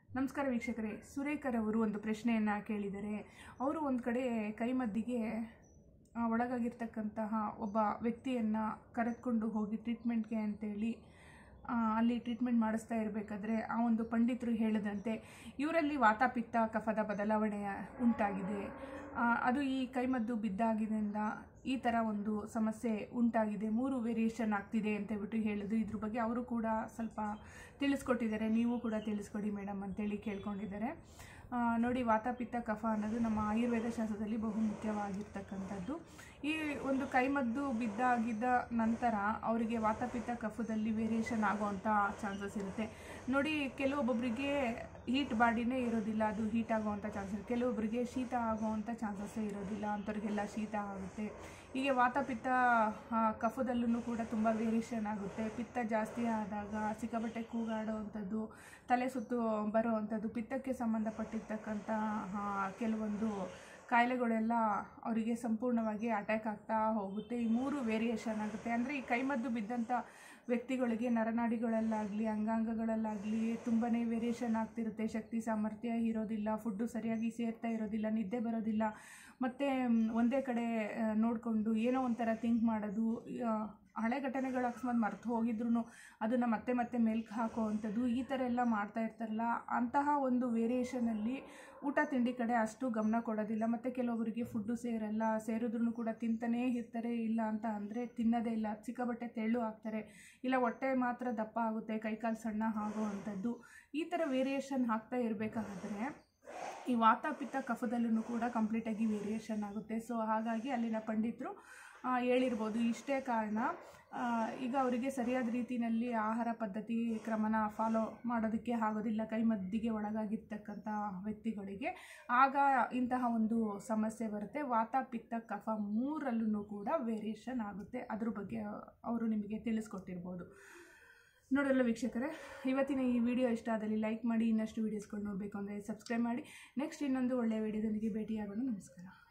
ನಮಸ್ಕಾರ ವೀಕ್ಷಕರೇ ಸುರೇಖರ್ ಅವರು ಒಂದು ಪ್ರಶ್ನೆಯನ್ನು ಕೇಳಿದರೆ ಅವರು ಒಂದು ಕಡೆ ಕೈಮದ್ದಿಗೆ ಆ, ಒಳಗಾಗಿರ್ತಕ್ಕಂತಹ ಒಬ್ಬ ವ್ಯಕ್ತಿಯನ್ನು ಕರೆದುಕೊಂಡು ಹೋಗಿ ಟ್ರೀಟ್ಮೆಂಟ್ಗೆ ಅಂತೇಳಿ ಆ, ಅಲ್ಲಿ ಟ್ರೀಟ್ಮೆಂಟ್ ಮಾಡಿಸ್ತಾ ಇರಬೇಕಾದ್ರೆ ಆ ಒಂದು ಪಂಡಿತರು ಹೇಳಿದಂತೆ ಇವರಲ್ಲಿ ವಾತಾಪಿತ್ತ ಕಫದ ಬದಲಾವಣೆ ಉಂಟಾಗಿದೆ ಆ, ಅದು ಈ ಕೈಮದ್ದು ಬಿದ್ದಾಗಿದ್ದರಿಂದ ಈ ಥರ ಒಂದು ಸಮಸ್ಯೆ ಉಂಟಾಗಿದೆ ಮೂರು ವೇರಿಯೇಷನ್ ಆಗ್ತಿದೆ ಅಂತ ಹೇಳ್ಬಿಟ್ಟು ಹೇಳಿದ್ರು ಇದ್ರ ಬಗ್ಗೆ ಅವರು ಕೂಡ ಸ್ವಲ್ಪ ತಿಳಿಸ್ಕೊಟ್ಟಿದ್ದಾರೆ ನೀವು ಕೂಡ ತಿಳಿಸ್ಕೊಡಿ ಮೇಡಮ್ ಅಂತೇಳಿ ಕೇಳ್ಕೊಂಡಿದ್ದಾರೆ ಆ, ನೋಡಿ ವಾತಾಪಿತ್ತ ಕಫ ಅನ್ನೋದು ನಮ್ಮ ಆಯುರ್ವೇದ ಶಾಸ್ತ್ರದಲ್ಲಿ ಬಹು ಮುಖ್ಯವಾಗಿರ್ತಕ್ಕಂಥದ್ದು ಈ ಒಂದು ಕೈಮದ್ದು ಬಿದ್ದಾಗಿದ್ದ ನಂತರ ಅವರಿಗೆ ವಾತಾಪಿತ್ತ ಕಫದಲ್ಲಿ ವೇರಿಯೇಷನ್ ಆಗುವಂಥ ಚಾನ್ಸಸ್ ಇರುತ್ತೆ ನೋಡಿ ಕೆಲವೊಬ್ಬೊಬ್ಬರಿಗೆ ಹೀಟ್ ಬಾಡಿನೇ ಇರೋದಿಲ್ಲ ಅದು ಹೀಟ್ ಆಗುವಂಥ ಚಾನ್ಸಸ್ ಕೆಲವೊಬ್ಬರಿಗೆ ಶೀತ ಆಗುವಂಥ ಚಾನ್ಸಸ್ಸೇ ಇರೋದಿಲ್ಲ ಅಂಥವ್ರಿಗೆಲ್ಲ ಶೀತ ಆಗುತ್ತೆ ಹೀಗೆ ವಾತಪಿತ್ತ ಆ, ಕಫದಲ್ಲೂ ಕೂಡ ತುಂಬ ವೇರಿಯೇಷನ್ ಆಗುತ್ತೆ ಪಿತ್ತ ಜಾಸ್ತಿ ಆದಾಗ ಸಿಕ್ಕಾಪಟ್ಟೆ ಕೂಗಾಡೋವಂಥದ್ದು ತಲೆ ಸುತ್ತು ಬರೋವಂಥದ್ದು ಪಿತ್ತಕ್ಕೆ ಸಂಬಂಧಪಟ್ಟಿರ್ತಕ್ಕಂಥ ಆ, ಕೆಲವೊಂದು ಕಾಯಿಲೆಗಳೆಲ್ಲ ಅವರಿಗೆ ಸಂಪೂರ್ಣವಾಗಿ ಅಟ್ಯಾಕ್ ಆಗ್ತಾ ಹೋಗುತ್ತೆ ಈ ಮೂರು ವೇರಿಯೇಷನ್ ಆಗುತ್ತೆ ಅಂದರೆ ಈ ಕೈಮದ್ದು ಬಿದ್ದಂಥ ವ್ಯಕ್ತಿಗಳಿಗೆ ನರನಾಡಿಗಳಲ್ಲಾಗಲಿ ಅಂಗಾಂಗಗಳಲ್ಲಾಗಲಿ ತುಂಬಾ ವೇರಿಯೇಷನ್ ಆಗ್ತಿರುತ್ತೆ ಶಕ್ತಿ ಸಾಮರ್ಥ್ಯ ಇರೋದಿಲ್ಲ ಫುಡ್ಡು ಸರಿಯಾಗಿ ಸೇರ್ತಾ ಇರೋದಿಲ್ಲ ನಿದ್ದೆ ಬರೋದಿಲ್ಲ ಮತ್ತು ಒಂದೇ ಕಡೆ ನೋಡಿಕೊಂಡು ಏನೋ ಒಂಥರ ಥಿಂಕ್ ಮಾಡೋದು ಆ, ಹಳೆ ಘಟನೆಗಳು ಅಕಸ್ಮಾತ್ ಮರ್ತು ಹೋಗಿದ್ರು ಅದನ್ನು ಮತ್ತೆ ಮತ್ತೆ ಮೆಲ್ಕು ಹಾಕುವಂಥದ್ದು ಈ ಥರ ಎಲ್ಲ ಮಾಡ್ತಾ ಇರ್ತಾರಲ್ಲ ಅಂತಹ ಒಂದು ವೇರಿಯೇಷನಲ್ಲಿ ಊಟ ತಿಂಡಿ ಕಡೆ ಅಷ್ಟು ಗಮನ ಕೊಡೋದಿಲ್ಲ ಮತ್ತು ಕೆಲವೊಬ್ಬರಿಗೆ ಫುಡ್ಡು ಸೇರಲ್ಲ ಸೇರಿದ್ರೂ ಕೂಡ ತಿಂತಾನೇ ಇರ್ತಾರೆ ಇಲ್ಲ ಅಂತ ಅಂದರೆ ತಿನ್ನೋದೇ ಇಲ್ಲ ಸಿಕ್ಕಾಬಟ್ಟೆ ತೆಳ್ಳು ಆಗ್ತಾರೆ ಇಲ್ಲ ಹೊಟ್ಟೆ ಮಾತ್ರ ದಪ್ಪ ಆಗುತ್ತೆ ಕೈಕಾಲು ಸಣ್ಣ ಆಗುವಂಥದ್ದು ಈ ಥರ ವೇರಿಯೇಷನ್ ಆಗ್ತಾ ಇರಬೇಕಾದ್ರೆ ಈ ವಾತಾಪಿತ್ತ ಕಫದಲ್ಲೂ ಕೂಡ ಕಂಪ್ಲೀಟಾಗಿ ವೇರಿಯೇಷನ್ ಆಗುತ್ತೆ ಸೊ ಹಾಗಾಗಿ ಅಲ್ಲಿನ ಪಂಡಿತರು ಆ, ಹೇಳಿರ್ಬೋದು ಇಷ್ಟೇ ಕಾರಣ ಆ, ಈಗ ಅವರಿಗೆ ಸರಿಯಾದ ರೀತಿಯಲ್ಲಿ ಆಹಾರ ಪದ್ಧತಿ ಕ್ರಮನ ಫಾಲೋ ಮಾಡೋದಕ್ಕೆ ಆಗೋದಿಲ್ಲ ಕೈಮದ್ದಿಗೆ ಒಳಗಾಗಿರ್ತಕ್ಕಂಥ ವ್ಯಕ್ತಿಗಳಿಗೆ ಆಗ ಇಂತಹ ಒಂದು ಸಮಸ್ಯೆ ಬರುತ್ತೆ ವಾತ ಪಿತ್ತ ಕಫ ಮೂರಲ್ಲೂ ಕೂಡ ವೇರಿಯೇಷನ್ ಆಗುತ್ತೆ ಅದ್ರ ಬಗ್ಗೆ ಅವರು ನಿಮಗೆ ತಿಳಿಸ್ಕೊಟ್ಟಿರ್ಬೋದು ನೋಡಲ್ಲ ವೀಕ್ಷಕರೇ ಇವತ್ತಿನ ಈ ವಿಡಿಯೋ ಇಷ್ಟ ಆದಲ್ಲಿ ಲೈಕ್ ಮಾಡಿ ಇನ್ನಷ್ಟು ವೀಡಿಯೋಸ್ಗಳು ನೋಡಬೇಕು ಅಂದರೆ ಸಬ್ಸ್ಕ್ರೈಬ್ ಮಾಡಿ ನೆಕ್ಸ್ಟ್ ಇನ್ನೊಂದು ಒಳ್ಳೆಯ ವಿಡಿಯೋದೊಂದಿಗೆ ಭೇಟಿಯಾಗೋಣ ನಮಸ್ಕಾರ